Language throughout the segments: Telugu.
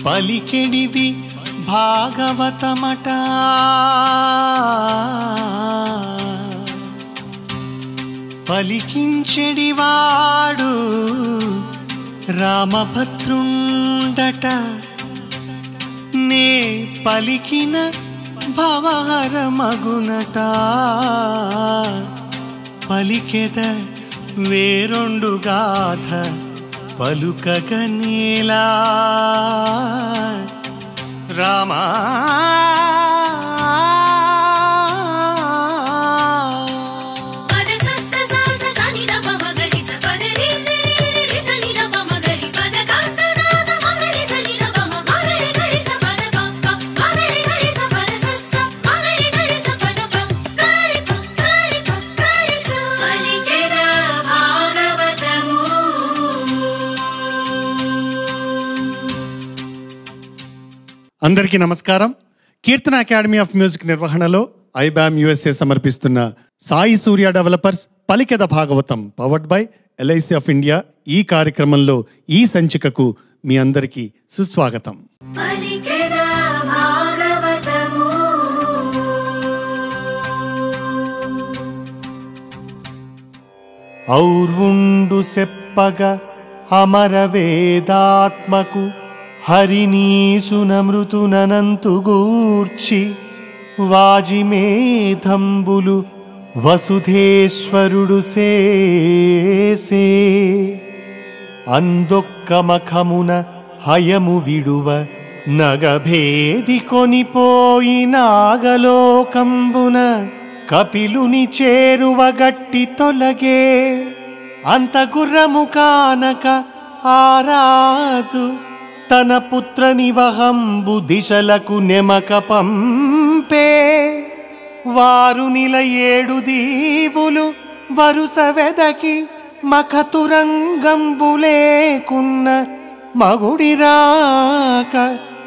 పలికెడిది భాగవతమట పలికించెడివాడు రామభద్రుండట నే పలికిన భవహర మగునట పలికెద వేరొండు గాథ పలుకగనేలా రామా పద సస్స సాస సని ద ప మగరి స పద రి రి రి రి రి సని ద ప మగరి పద కాంత నాద మగరి సని ద ప మ మగరి గరి స పద ప ప మగరి గరి స పద సస్స మగరి గరి స పద ప గరి ప గరి ప గరి స పలికెద భాగవతము అందరికీ నమస్కారం కీర్తన అకాడమీ ఆఫ్ మ్యూజిక్ నిర్వహణలో ఐబామ్ యుఎస్ఏ సమర్పిస్తున్న Sai Surya developers పలికెద Bhagavatam powered by LIC of India ఈ కార్యక్రమంలో ఈ సంచికకు మీ అందరికీ సుస్వాగతం పలికెద భాగవతము ఔర్వుండు సెప్పగ అమర వేదాత్మకు హరినీసునమృతునంతుగూర్చి వాజిమేధంబులు వసుధేశ్వరుడు సేసే అందొక్క మఖమున హయము విడువ నగభేది కొనిపోయి నాగలోకంబున కపిలుని చేరువ గట్టి తొలగే అంత గుర్రము కానక ఆరాజు తన పుత్ర నివహంబు దిశలకు నెమక పంపే వారు నిల ఏడు దీవులు వరుస వెదకి మఖతురంగంబులేకున్న మగుడి రాక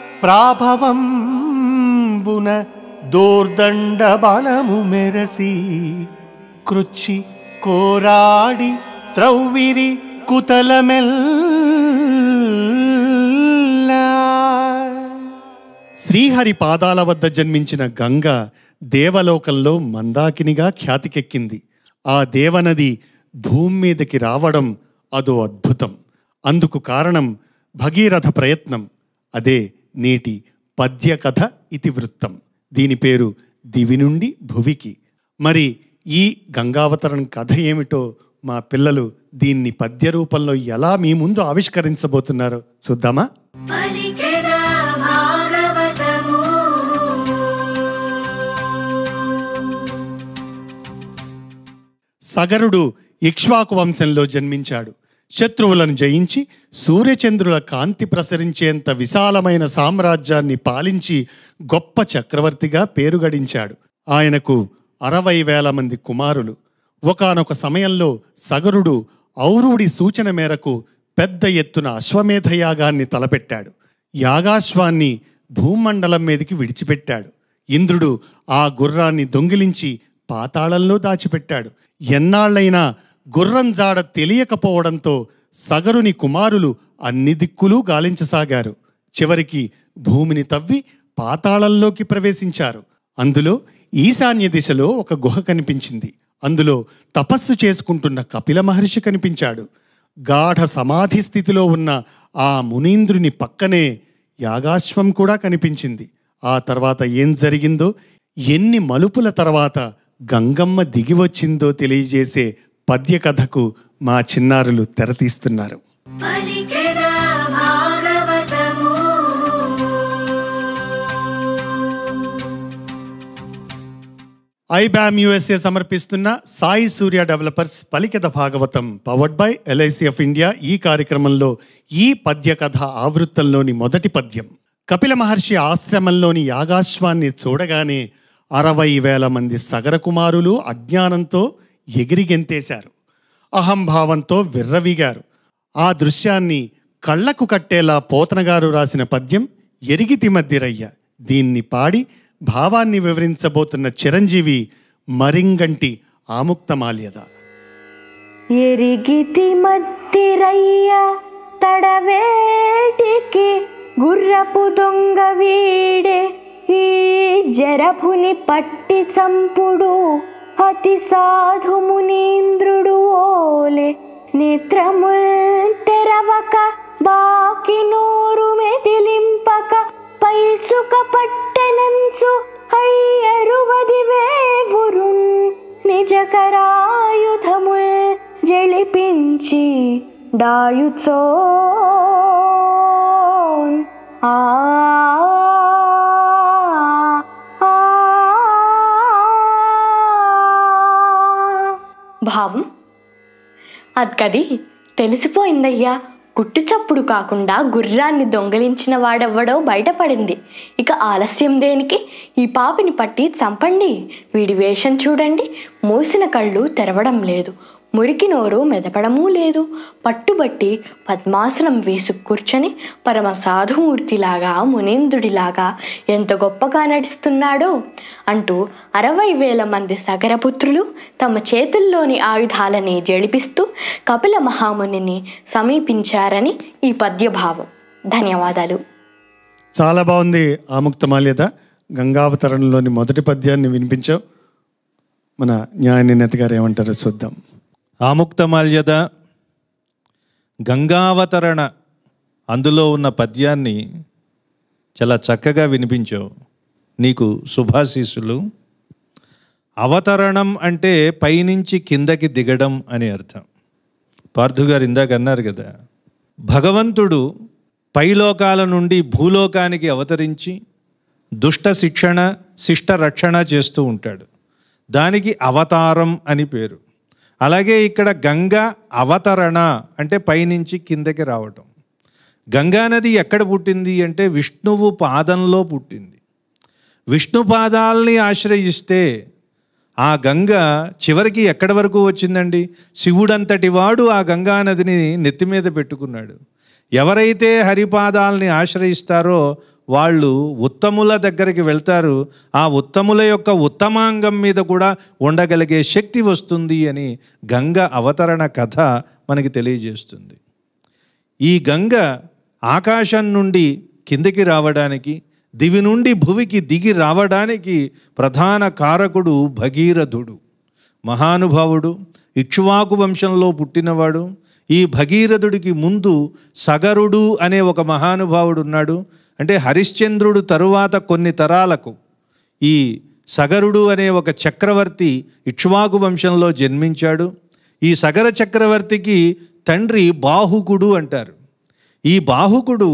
ప్రాభవంబున దోర్దండ బలము మెరసి కృచ్చి కోరాడి త్రౌవిరి కుతలమెల్లా శ్రీహరి పాదాల వద్ద జన్మించిన గంగ దేవలోకంలో మందాకినిగా ఖ్యాతికెక్కింది ఆ దేవనది భూమి మీదకి రావడం అదో అద్భుతం అందుకు కారణం భగీరథ ప్రయత్నం అదే నేటి పద్య కథ ఇతివృత్తం దీని పేరు దివి నుండి భువికి మరి ఈ గంగావతరణ కథ ఏమిటో మా పిల్లలు దీన్ని పద్య రూపంలో ఎలా మీ ముందు ఆవిష్కరించబోతున్నారో చూద్దామా పలికెద భాగవతము సగరుడు ఇక్ష్వాకు వంశంలో జన్మించాడు శత్రువులను జయించి సూర్యచంద్రుల కాంతి ప్రసరించేంత విశాలమైన సామ్రాజ్యాన్ని పాలించి గొప్ప చక్రవర్తిగా పేరుగడించాడు ఆయనకు అరవై వేల మంది కుమారులు ఒకానొక సమయంలో సగరుడు ఔరుడి సూచన మేరకు పెద్ద ఎత్తున అశ్వమేధ యాగాన్ని తలపెట్టాడు యాగాశ్వాన్ని భూమండలం మీదకి విడిచిపెట్టాడు ఇంద్రుడు ఆ గుర్రాన్ని దొంగిలించి పాతాళంలో దాచిపెట్టాడు ఎన్నాళ్లైనా గుర్రం జాడ తెలియకపోవడంతో సగరుని కుమారులు అన్ని దిక్కులు గాలించసాగారు చివరికి భూమిని తవ్వి పాతాళంలోకి ప్రవేశించారు అందులో ఈశాన్య దిశలో ఒక గుహ కనిపించింది అందులో తపస్సు చేసుకుంటున్న కపిల మహర్షి కనిపించాడు గాఢ సమాధి స్థితిలో ఉన్న ఆ మునీంద్రుని పక్కనే యాగాశ్వం కూడా కనిపించింది ఆ తర్వాత ఏం జరిగిందో ఎన్ని మలుపుల తర్వాత గంగమ్మ దిగి వచ్చిందో తెలియజేసే పద్య కథకు మా చిన్నారులు తెరతీస్తున్నారు పలికెద భాగవతము ఐబామ్ యుఎస్ఏ సమర్పిస్తున్న Sai Surya developers పలికెద Bhagavatam powered by LIC of India ఈ కార్యక్రమంలో ఈ పద్య కథ ఆవృత్తంలోని మొదటి పద్యం కపిల మహర్షి ఆశ్రమంలోని యాగాశ్వాన్ని చూడగానే అరవై వేల మంది సగర కుమారులు అజ్ఞానంతో ఎగిరిగెంతేశారు అహంభావంతో విర్రవీగారు ఆ దృశ్యాన్ని కళ్ళకు కట్టేలా పోతనగారు రాసిన పద్యం ఎరిగితి మధ్యరయ్య దీన్ని పాడి భావాన్ని వివరించబోతున్న చిరంజీవి మరింగంటి ఆముక్తమాల్యద ఎరిగితి మత్తిరయ్య తడవేటికి గుర్ర మంత్రపు దొంగ వీడే ఈ జరభుని పట్టి చంపుడు అతి సాధు మునీంద్రుడు ఓలే నేత్రముల్ తెరవక బాకి నోరు మెదిలింపక పైసుక పట్టెనంచు అయ్యరువది వేవురున్ నిజకరాయుధముల్ జళిపించి డాయుచోన్ ఆ ఆ, భావం అద్గది తెలిసిపోయిందయ్యా గుట్టు చప్పుడు కాకుండా గుర్రాన్ని దొంగిలించిన వాడెవ్వడో బయటపడింది ఇక ఆలస్యం దేనికి ఈ పాపిని పట్టి చంపండి వీడి వేషం చూడండి మూసిన కళ్ళు తెరవడం లేదు మురికి నోరు మెదపడమూ లేదు పట్టుబట్టి పద్మాసనం వేసు కూర్చొని పరమ సాధుమూర్తిలాగా మునీంద్రుడిలాగా ఎంత గొప్పగా నడుస్తున్నాడో అంటూ అరవై వేల మంది సగరపుత్రులు తమ చేతుల్లోని ఆయుధాలని జడిపిస్తూ కపిల మహామునిని సమీపించారని ఈ పద్యభావం ధన్యవాదాలు చాలా బాగుంది ఆముక్తమాల్యత గంగావతరణలోని మొదటి పద్యాన్ని వినిపించావు మన న్యాయ నిర్ణేత గారు ఏమంటారో చూద్దాం ఆముక్తమాల్యద గంగావతరణ అందులో ఉన్న పద్యాన్ని చాలా చక్కగా వినిపించావు నీకు శుభాశీస్సులు అవతరణం అంటే పైనుంచి కిందకి దిగడం అని అర్థం పార్థు గారు ఇందాక అన్నారు కదా భగవంతుడు పైలోకాల నుండి భూలోకానికి అవతరించి దుష్ట శిక్షణ శిష్ట రక్షణ చేస్తూ ఉంటాడు దానికి అవతారం అని పేరు అలాగే ఇక్కడ గంగ అవతరణ అంటే పైనుంచి కిందకి రావటం గంగా నది ఎక్కడ పుట్టింది అంటే విష్ణువు పాదంలో పుట్టింది విష్ణు పాదాలని ఆశ్రయిస్తే ఆ గంగ చివరికి ఎక్కడి వరకు వచ్చిందండి శివుడంతటి వాడు ఆ గంగా నదిని నెత్తి మీద పెట్టుకున్నాడు ఎవరైతే హరిపాదాలని ఆశ్రయిస్తారో వాళ్ళు ఉత్తముల దగ్గరికి వెళ్తారు ఆ ఉత్తముల యొక్క ఉత్తమాంగం మీద కూడా ఉండగలిగే శక్తి వస్తుంది అని గంగ అవతరణ కథ మనకి తెలియజేస్తుంది ఈ గంగ ఆకాశం నుండి కిందికి రావడానికి దివి నుండి భువికి దిగి రావడానికి ప్రధాన కారకుడు భగీరథుడు మహానుభావుడు ఇక్ష్వాకు వంశంలో పుట్టినవాడు ఈ భగీరథుడికి ముందు సగరుడు అనే ఒక మహానుభావుడు ఉన్నాడు అంటే హరిశ్చంద్రుడు తరువాత కొన్ని తరాలకు ఈ సగరుడు అనే ఒక చక్రవర్తి ఇక్ష్వాకు వంశంలో జన్మించాడు ఈ సగర చక్రవర్తికి తండ్రి బాహుకుడు అంటారు ఈ బాహుకుడు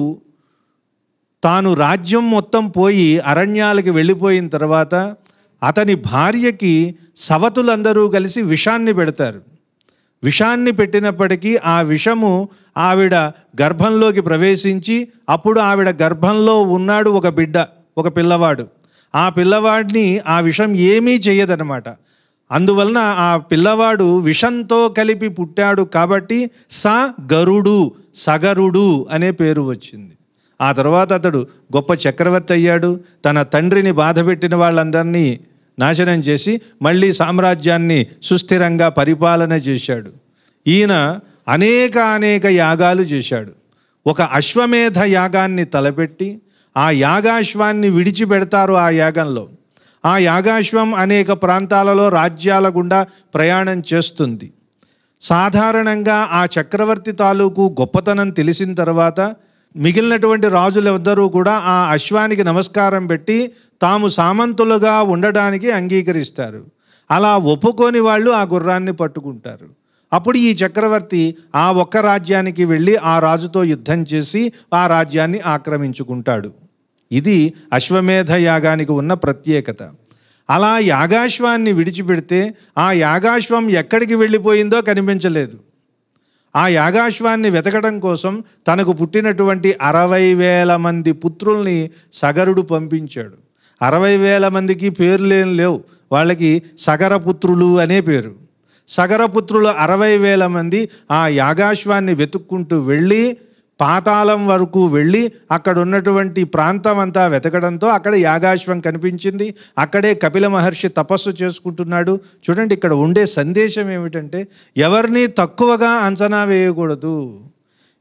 తాను రాజ్యం మొత్తం పోయి అరణ్యాలకి వెళ్ళిపోయిన తర్వాత అతని భార్యకి సవతులందరూ కలిసి విషాన్ని పెడతారు విషాన్ని పెట్టినప్పటికీ ఆ విషము ఆవిడ గర్భంలోకి ప్రవేశించి అప్పుడు ఆవిడ గర్భంలో ఉన్నాడు ఒక బిడ్డ ఒక పిల్లవాడు ఆ పిల్లవాడిని ఆ విషం ఏమీ చేయదనమాట అందువలన ఆ పిల్లవాడు విషంతో కలిపి పుట్టాడు కాబట్టి స గరుడు సగరుడు అనే పేరు వచ్చింది ఆ తర్వాత అతడు గొప్ప చక్రవర్తి అయ్యాడు తన తండ్రిని బాధపెట్టిన వాళ్ళందరినీ నాశనం చేసి మళ్ళీ సామ్రాజ్యాన్ని సుస్థిరంగా పరిపాలన చేశాడు ఈయన అనేక అనేక యాగాలు చేశాడు ఒక అశ్వమేధ యాగాన్ని తలపెట్టి ఆ యాగాశ్వాన్ని విడిచిపెడతారు ఆ యాగంలో ఆ యాగాశ్వం అనేక ప్రాంతాలలో రాజ్యాల గుండా ప్రయాణం చేస్తుంది సాధారణంగా ఆ చక్రవర్తి తాలూకు గొప్పతనం తెలిసిన తర్వాత మిగిలినటువంటి రాజులందరూ కూడా ఆ అశ్వానికి నమస్కారం పెట్టి తాము సామంతులుగా ఉండడానికి అంగీకరిస్తారు అలా ఒప్పుకొని వాళ్ళు ఆ గుర్రాన్ని పట్టుకుంటారు అప్పుడు ఈ చక్రవర్తి ఆ ఒక్క రాజ్యానికి వెళ్ళి ఆ రాజుతో యుద్ధం చేసి ఆ రాజ్యాన్ని ఆక్రమించుకుంటాడు ఇది అశ్వమేధ యాగానికి ఉన్న ప్రత్యేకత అలా యాగాశ్వాన్ని విడిచిపెడితే ఆ యాగాశ్వం ఎక్కడికి వెళ్ళిపోయిందో కనిపించలేదు ఆ యాగాశ్వాన్ని వెతకడం కోసం తనకు పుట్టినటువంటి అరవై వేల మంది పుత్రుల్ని సగరుడు పంపించాడు అరవై వేల మందికి పేర్లేం లేవు వాళ్ళకి సగరపుత్రులు అనే పేరు సగరపుత్రులు అరవై వేల మంది ఆ యాగాశ్వాన్ని వెతుక్కుంటూ వెళ్ళి పాతాళం వరకు వెళ్ళి అక్కడ ఉన్నటువంటి ప్రాంతం అంతా వెతకడంతో అక్కడ యాగాశ్వం కనిపించింది అక్కడే కపిల మహర్షి తపస్సు చేసుకుంటున్నాడు చూడండి ఇక్కడ ఉండే సందేశం ఏమిటంటే ఎవరిని తక్కువగా అంచనా వేయకూడదు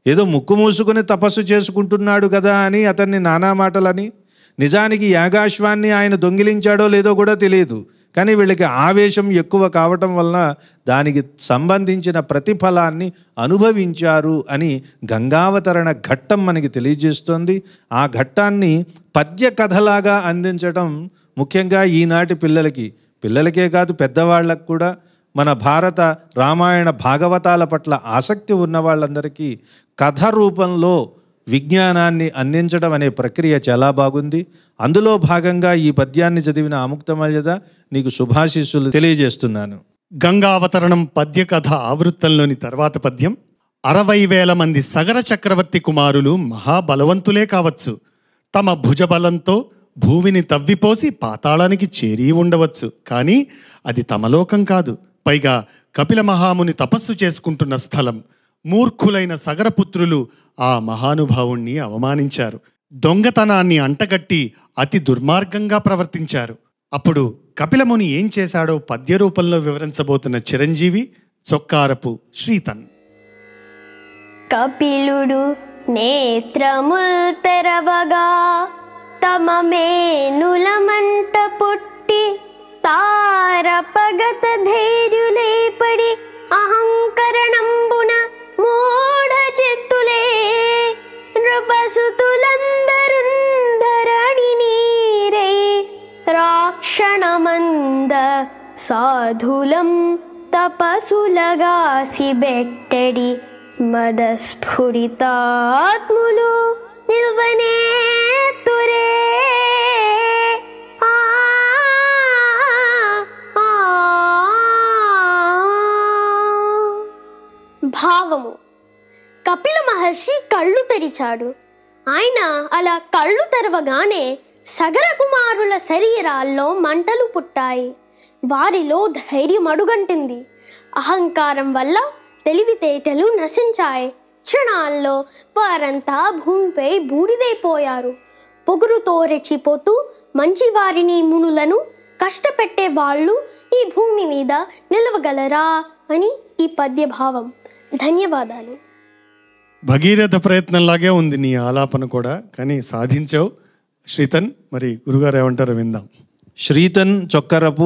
ఏదో ముక్కు మూసుకుని తపస్సు చేసుకుంటున్నాడు కదా అని అతన్ని నానా మాటలని నిజానికి యాగాశ్వాన్ని ఆయన దొంగిలించాడో లేదో కూడా తెలియదు కానీ వీళ్ళకి ఆవేశం ఎక్కువ కావటం వలన దానికి సంబంధించిన ప్రతిఫలాన్ని అనుభవించారు అని గంగావతరణ ఘట్టం మనకి తెలియజేస్తోంది ఆ ఘట్టాన్ని పద్య కథలాగా అందించడం ముఖ్యంగా ఈనాటి పిల్లలకి పిల్లలకే కాదు పెద్దవాళ్ళకు కూడా మన భారత రామాయణ భాగవతాల పట్ల ఆసక్తి ఉన్న వాళ్ళందరికీ కథ రూపంలో విజ్ఞానాన్ని అందించడం అనే ప్రక్రియ చాలా బాగుంది అందులో భాగంగా ఈ పద్యాన్ని చదివిన అముక్తమల్యద నీకు శుభాశీస్సులు తెలియజేస్తున్నాను గంగావతరణం పద్య కథ ఆవృత్తంలోని తర్వాత పద్యం అరవై వేల మంది సగర చక్రవర్తి కుమారులు మహాబలవంతులే కావచ్చు తమ భుజబలంతో భూమిని తవ్విపోసి పాతాళానికి చేరి ఉండవచ్చు కానీ అది తమ లోకం కాదు పైగా కపిల మహాముని తపస్సు చేసుకుంటున్న స్థలం మూర్ఖులైన సగరపుత్రులు ఆ మహానుభావుణ్ణి అవమానించారు దొంగతనాన్ని అంటగట్టి అతి దుర్మార్గంగా ప్రవర్తించారు అప్పుడు కపిలముని ఏం చేశాడో పద్య రూపంలో వివరించబోతున్న చిరంజీవి చొక్కారపు శ్రీతన్ కపిలుడు నేత్రముల్ తెరవగా తమ మేనుల మంట పుట్టి తారపగత ధైర్యులేపడి అహంకరణంబున మూఢ చిత్తులే నృపసుతులందరు ధరణి నీరే రాక్షణమంద సాధులం తపసులగాసి బెట్టడి మదస్ఫురితాత్ములు నిల్వనే తురే ఆ, ఆ, భావము కపిల మహర్షి కళ్ళు తెరిచాడు ఆయన అలా కళ్ళు తెరవగానే సగర కుమారుల శరీరాల్లో మంటలు పుట్టాయి వారిలో ధైర్యం అడుగంటింది అహంకారం వల్ల తెలివితేటలు నశించాయి క్షణాల్లో వారంతా భూమిపై బూడిదైపోయారు పొగురుతో రెచ్చిపోతూ మంచివారిని మునులను కష్టపెట్టే వాళ్ళు ఈ భూమి మీద నిలవగలరా అని ఈ పద్య భావం ధన్యవాదాలు భగీరథ ప్రయత్నంలాగే ఉంది నీ ఆలాపన కూడా కానీ సాధించావు శ్రీతన్ మరి గురుగారు ఏమంటారో విందాం శ్రీతన్ చొక్కరపు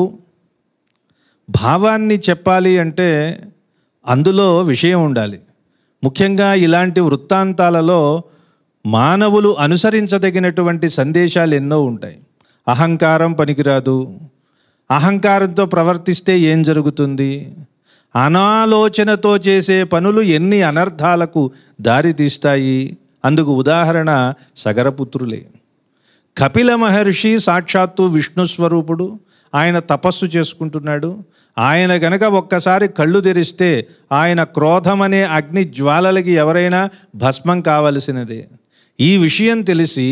భావాన్ని చెప్పాలి అంటే అందులో విషయం ఉండాలి ముఖ్యంగా ఇలాంటి వృత్తాంతాలలో మానవులు అనుసరించదగినటువంటి సందేశాలు ఎన్నో ఉంటాయి అహంకారం పనికిరాదు అహంకారంతో ప్రవర్తిస్తే ఏం జరుగుతుంది అనాలోచనతో చేసే పనులు ఎన్ని అనర్థాలకు దారి తీస్తాయి అందుకు ఉదాహరణ సగరపుత్రులే కపిల మహర్షి సాక్షాత్తు విష్ణు స్వరూపుడు ఆయన తపస్సు చేసుకుంటున్నాడు ఆయన గనక ఒక్కసారి కళ్ళు తెరిస్తే ఆయన క్రోధం అనే అగ్ని జ్వాలలకి ఎవరైనా భస్మం కావలసినదే ఈ విషయం తెలిసి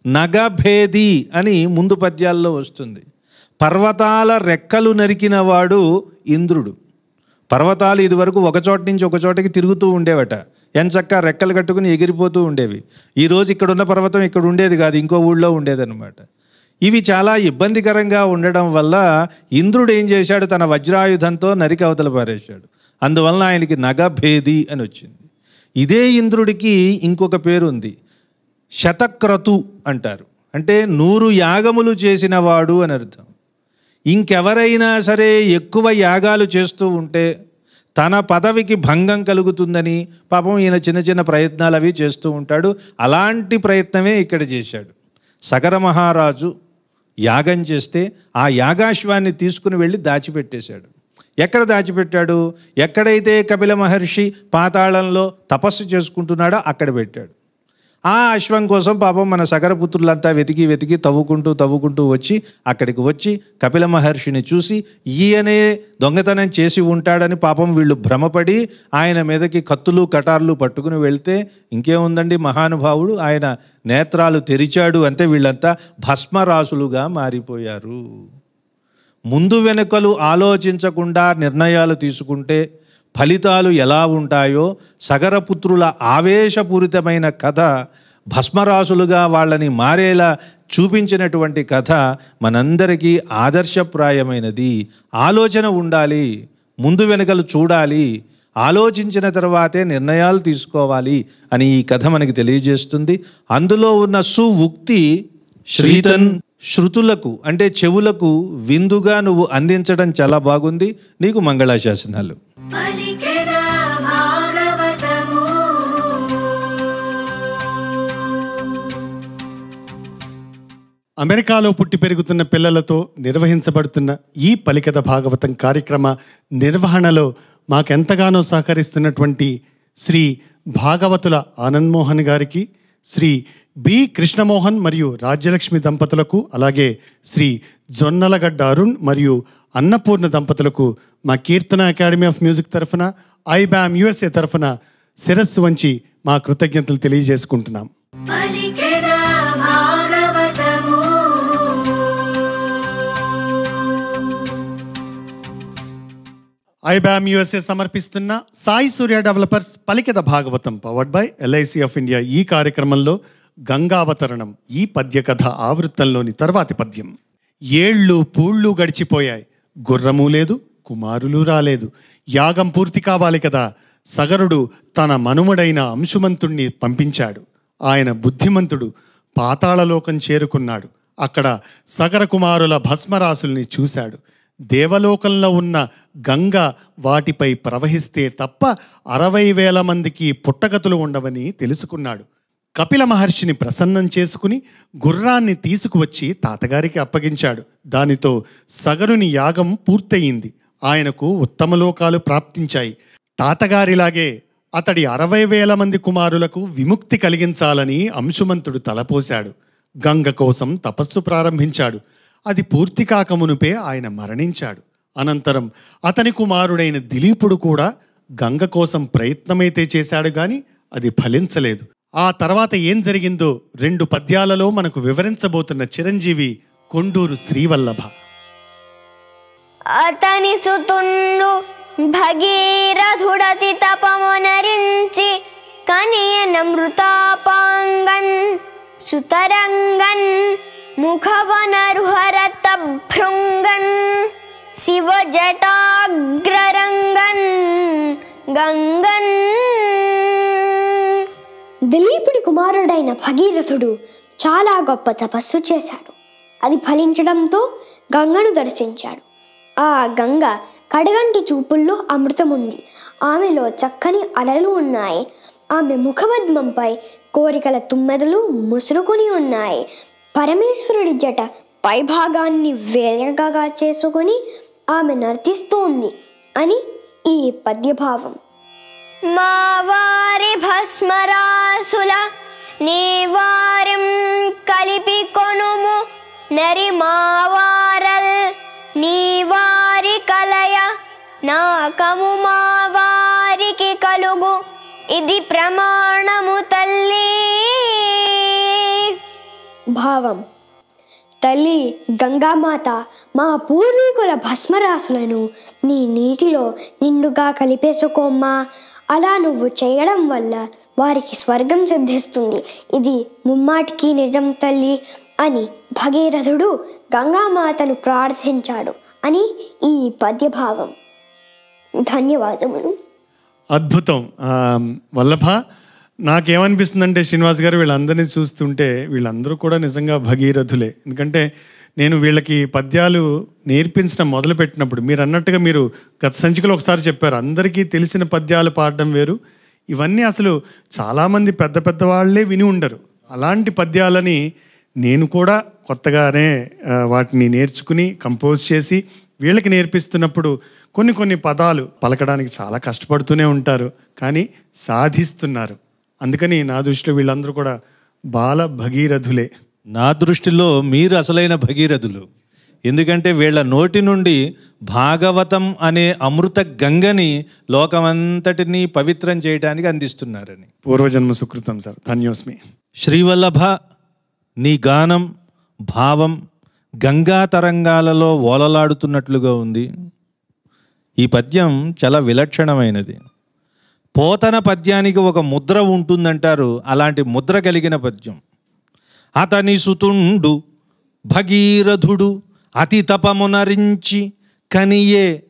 నగభేది అని ముందు పద్యాల్లో వస్తుంది పర్వతాల రెక్కలు నరికినవాడు ఇంద్రుడు పర్వతాలు ఇదివరకు ఒక చోట నుంచి ఒక చోటకి తిరుగుతూ ఉండేవట ఎంచక్క రెక్కలు కట్టుకుని ఎగిరిపోతూ ఉండేవి ఈరోజు ఇక్కడ ఉన్న పర్వతం ఇక్కడ ఉండేది కాదు ఇంకో ఊళ్ళో ఉండేదన్నమాట ఇవి చాలా ఇబ్బందికరంగా ఉండడం వల్ల ఇంద్రుడు ఏం చేశాడు తన వజ్రాయుధంతో నరికి అవతల పారేశాడు అందువలన ఆయనకి నగభేది అని వచ్చింది ఇదే ఇంద్రుడికి ఇంకొక పేరు ఉంది శతక్రతు అంటారు అంటే నూరు యాగములు చేసిన వాడు అని అర్థం ఇంకెవరైనా సరే ఎక్కువ యాగాలు చేస్తూ ఉంటే తన పదవికి భంగం కలుగుతుందని పాపం ఈయన చిన్న చిన్న ప్రయత్నాలు అవి చేస్తూ ఉంటాడు అలాంటి ప్రయత్నమే ఇక్కడ చేశాడు సగర మహారాజు యాగం చేస్తే ఆ యాగాశ్వాన్ని తీసుకుని వెళ్ళి దాచిపెట్టేశాడు ఎక్కడ దాచిపెట్టాడు ఎక్కడైతే కపిల మహర్షి పాతాళంలో తపస్సు చేసుకుంటున్నాడో అక్కడ పెట్టాడు ఆ అశ్వం కోసం పాపం మన సగరపుత్రులంతా వెతికి వెతికి తవ్వుకుంటూ తవ్వుకుంటూ వచ్చి అక్కడికి వచ్చి కపిల మహర్షిని చూసి ఈయనే దొంగతనం చేసి ఉంటాడని పాపం వీళ్ళు భ్రమపడి ఆయన మీదకి కత్తులు కటార్లు పట్టుకుని వెళ్తే ఇంకేముందండి మహానుభావుడు ఆయన నేత్రాలు తెరిచాడు అంటే వీళ్ళంతా భస్మరాసులుగా మారిపోయారు ముందు వెనుకలు ఆలోచించకుండా నిర్ణయాలు తీసుకుంటే ఫలితాలు ఎలా ఉంటాయో సగరపుత్రుల ఆవేశపూరితమైన కథ భస్మరాసులుగా వాళ్ళని మారేలా చూపించినటువంటి కథ మనందరికీ ఆదర్శప్రాయమైనది ఆలోచన ఉండాలి ముందు వెనుకలు చూడాలి ఆలోచించిన తర్వాతే నిర్ణయాలు తీసుకోవాలి అని ఈ కథ మనకి తెలియజేస్తుంది అందులో ఉన్న సువుక్తి శ్రీతన్ శృతులకు అంటే చెవులకు విందుగా నువ్వు అందించడం చాలా బాగుంది నీకు మంగళాశాసనాలు పలికెదా భాగవతము అమెరికాలో పుట్టి పెరుగుతున్న పిల్లలతో నిర్వహించబడుతున్న ఈ పలికద భాగవతం కార్యక్రమ నిర్వహణలో మాకెంతగానో సహకరిస్తున్నటువంటి శ్రీ భాగవతుల ఆనందమోహన్ గారికి శ్రీ బి కృష్ణమోహన్ మరియు రాజ్యలక్ష్మి దంపతులకు అలాగే శ్రీ జొన్నలగడ్డ అరుణ్ మరియు అన్నపూర్ణ దంపతులకు మా కీర్తన అకాడమీ ఆఫ్ మ్యూజిక్ తరఫున ఐబ్యామ్ యుఎస్ఏ తరఫున శిరస్సు వంచి మా కృతజ్ఞతలు తెలియజేసుకుంటున్నాం పలికెదా భాగవతము ఐబామ్ యుఎస్ఏ సమర్పిస్తున్న Sai Surya developers Palikeda Bhagavatam powered by LIC of India ఈ కార్యక్రమంలో గంగావతరణం ఈ పద్య కథ ఆవృత్తంలోని తర్వాతి పద్యం ఏళ్ళు పూళ్ళు గడిచిపోయాయి గుర్రము లేదు కుమారులు రాలేదు యాగం పూర్తి కావాలి కదా సగరుడు తన మనుమడైన అంశుమంతుణ్ణి పంపించాడు ఆయన బుద్ధిమంతుడు పాతాళలోకం చేరుకున్నాడు అక్కడ సగర కుమారుల భస్మరాశుల్ని చూశాడు దేవలోకంలో ఉన్న గంగ వాటిపై ప్రవహిస్తే తప్ప అరవై వేల మందికి పుట్టగతులు ఉండవని తెలుసుకున్నాడు కపిల మహర్షిని ప్రసన్నం చేసుకుని గుర్రాన్ని తీసుకువచ్చి తాతగారికి అప్పగించాడు దానితో సగరుని యాగం పూర్తయింది ఆయనకు ఉత్తమ లోకాలు ప్రాప్తించాయి తాతగారిలాగే అతడి అరవై వేల మంది కుమారులకు విముక్తి కలిగించాలని అంశుమంతుడు తలపోశాడు గంగ కోసం తపస్సు ప్రారంభించాడు అది పూర్తి కాకమునుపే ఆయన మరణించాడు అనంతరం అతని కుమారుడైన దిలీపుడు కూడా గంగ కోసం ప్రయత్నమైతే చేశాడు గాని అది ఫలించలేదు ఆ తర్వాత ఏం జరిగిందో రెండు పద్యాలలో మనకు వివరించబోతున్న చిరంజీవి కొండూరు శ్రీవల్లభ అతని సుతుండు భగీరథుడతి తపమునరించి కనియన మృతాపాంగన్ సుతరంగన్ ముఖవనరుహరత భృంగన్ శివ జటాగ్రరంగన్ గంగన్ దిలీపుడి కుమారుడైన భగీరథుడు చాలా గొప్ప తపస్సు చేశాడు అది ఫలించడంతో గంగను దర్శించాడు ఆ గంగ కడగంటి చూపుల్లో అమృతం ఉంది ఆమెలో చక్కని అలలు ఉన్నాయి ఆమె ముఖపద్మంపై కోరికల తుమ్మెదలు ముసురుకుని ఉన్నాయి పరమేశ్వరుడి జట పైభాగాన్ని వేరగా చేసుకుని ఆమె నర్తిస్తోంది అని ఈ పద్యభావం మా వారి భస్మరాసుల నీ వారిం కలిపి కొనుము నరి మావారల్ నీ వారి కలయ నాకము మా వారికి కలుగు ఇది ప్రమాణము తల్లి భావం తల్లి గంగామాత మా పూర్వీకుల భస్మరాశులను నీ నీటిలో నిండుగా కలిపేసుకోమ్మా అలా నువ్వు చేయడం వల్ల వారికి స్వర్గం సిద్ధిస్తుంది ఇది ముమ్మాటికి నిజం తల్లి అని భగీరథుడు గంగామాతను ప్రార్థించాడు అని ఈ పద్యభావం ధన్యవాదములు అద్భుతం ఆ, వల్లభ నాకేమనిపిస్తుందంటే శ్రీనివాస్ గారు వీళ్ళందరినీ చూస్తుంటే వీళ్ళందరూ కూడా నిజంగా భగీరథులే ఎందుకంటే నేను వీళ్ళకి పద్యాలు నేర్పించడం మొదలు పెట్టినప్పుడు మీరు అన్నట్టుగా మీరు గత సంచికలో ఒకసారి చెప్పారు అందరికీ తెలిసిన పద్యాలు పాడడం వేరు ఇవన్నీ అసలు చాలామంది పెద్ద పెద్ద వాళ్ళే విని ఉండరు అలాంటి పద్యాలని నేను కూడా కొత్తగానే ఆ, వాటిని నేర్చుకుని కంపోజ్ చేసి వీళ్ళకి నేర్పిస్తున్నప్పుడు కొన్ని కొన్ని పదాలు పలకడానికి చాలా కష్టపడుతూనే ఉంటారు కానీ సాధిస్తున్నారు అందుకని నా దృష్టిలో వీళ్ళందరూ కూడా బాల భగీరథులే నా దృష్టిలో మీరు అసలైన భగీరథులు ఎందుకంటే వీళ్ళ నోటి నుండి భాగవతం అనే అమృత గంగని లోకమంతటినీ పవిత్రం చేయడానికి అందిస్తున్నారని పూర్వజన్మ సుకృతం సార్ ధన్యోస్మి శ్రీవల్లభ నీ గానం భావం గంగా తరంగాలలో ఓలలాడుతున్నట్లుగా ఉంది ఈ పద్యం చాలా విలక్షణమైనది పోతన పద్యానికి ఒక ముద్ర ఉంటుందంటారు అలాంటి ముద్ర కలిగిన పద్యం అతని సుతుండు భగీరథుడు అతి తపమునరించి కనియే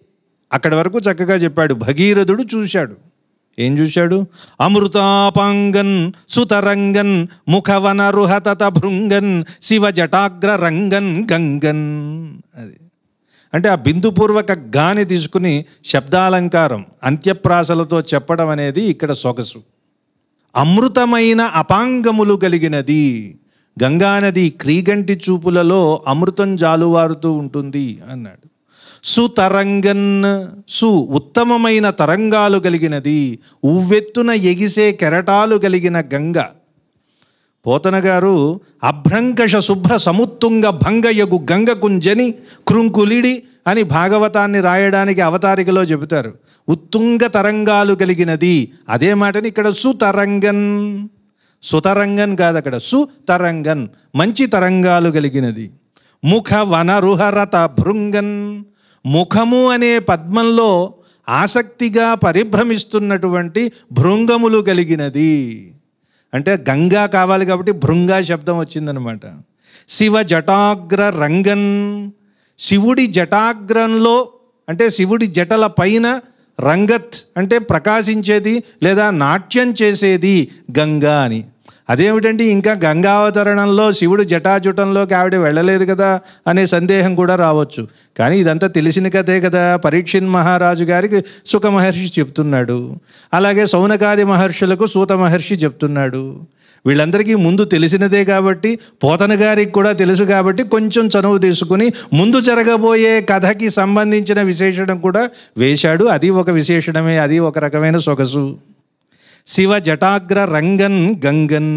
అక్కడి వరకు చక్కగా చెప్పాడు భగీరథుడు చూశాడు ఏం చూశాడు అమృతాపాంగన్ సుతరంగన్ ముఖవన రుహతత భృంగన్ శివ జటాగ్ర రంగన్ గంగన్ అది అంటే ఆ బిందుపూర్వక గాని తీసుకుని శబ్దాలంకారం అంత్యప్రాసలతో చెప్పడం అనేది ఇక్కడ సొగసు అమృతమైన అపాంగములు కలిగినది గంగానది క్రీగంటి చూపులలో అమృతం జాలువారుతూ ఉంటుంది అన్నాడు సుతరంగన్ సు ఉత్తమమైన తరంగాలు కలిగినది ఉవ్వెత్తున ఎగిసే కెరటాలు కలిగిన గంగ పోతన గారు అభ్రంకష శుభ్ర సముత్తుంగ భంగయగు గంగ కుంజని కృంకులిడి అని భాగవతాన్ని రాయడానికి అవతారికలో చెబుతారు ఉత్తుంగ తరంగాలు కలిగినది అదే మాటని ఇక్కడ సుతరంగన్ సుతరంగన్ కాదు అక్కడ సుతరంగన్ మంచి తరంగాలు కలిగినది ముఖ వనరుహరత భృంగన్ ముఖము అనే పద్మంలో ఆసక్తిగా పరిభ్రమిస్తున్నటువంటి భృంగములు కలిగినది అంటే గంగా కావాలి కాబట్టి భృంగా శబ్దం వచ్చిందనమాట శివ జటాగ్ర రంగన్ శివుడి జటాగ్రంలో అంటే శివుడి జటల పైన రంగత్ అంటే ప్రకాశించేది లేదా నాట్యం చేసేది గంగా అని అదేమిటంటే ఇంకా గంగావతరణంలో శివుడు జటాజుటంలోకి ఆవిడ వెళ్ళలేదు కదా అనే సందేహం కూడా రావచ్చు కానీ ఇదంతా తెలిసిన కథే కదా పరీక్షిన్ మహారాజు గారికి సుఖ మహర్షి చెప్తున్నాడు అలాగే సౌనకాది మహర్షులకు సూత మహర్షి చెప్తున్నాడు వీళ్ళందరికీ ముందు తెలిసినదే కాబట్టి పోతన గారికి కూడా తెలుసు కాబట్టి కొంచెం చనువు తీసుకుని ముందు జరగబోయే కథకి సంబంధించిన విశేషణం కూడా వేశాడు అది ఒక విశేషణమే అది ఒక రకమైన సొగసు శివ జటాగ్ర రంగన్ గంగన్